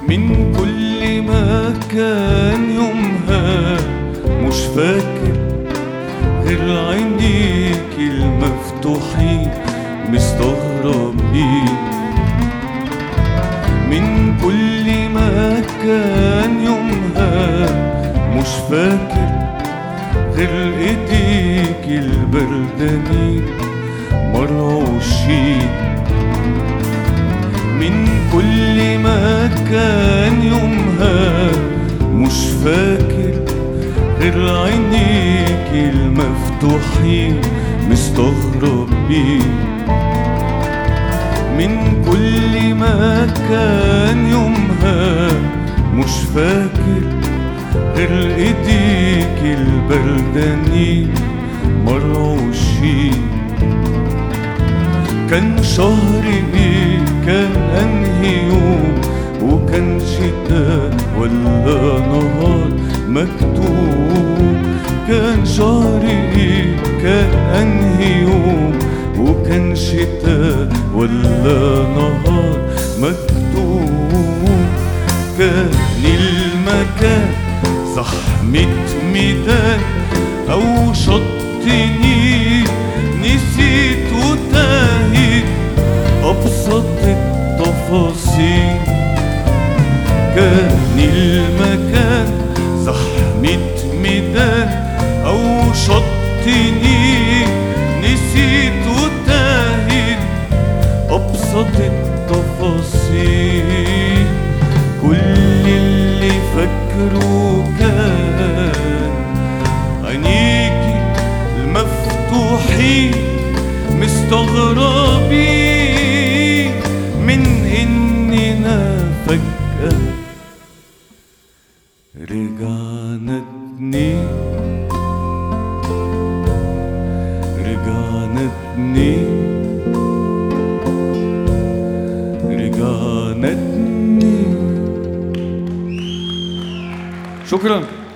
من كل ما كان يومها مش فاكر غير عينيك المفتوحين مستغربين من كل ما كان يومها مش فاكر غير ايديك البردانين مرعوشين من كل ما كان يومها مش فاكر غير عينيك المفتوحين مستغربين من كل ما كان يومها مش فاكر غير ايديك البردانين مرعوشين كان شهر ايه كان انهي يوم وكان شتاء ولا نهار مكتوب كان شهر ايه كان انهي يوم وكان شتاء ولا نهار مكتوب كان المكان زحمة ميدان أو شط نيل نسيت وتاهت أبسط التفاصيل كان المكان زحمة ميدان أو شط نيل نسيت وتاهت أبسط التفاصيل كل اللي فاكره كان عينيكي المفتوحين مستغربين من إننا فجأة رجعنا اتنين رجعنا اتنين رجعنا اتنين شكرا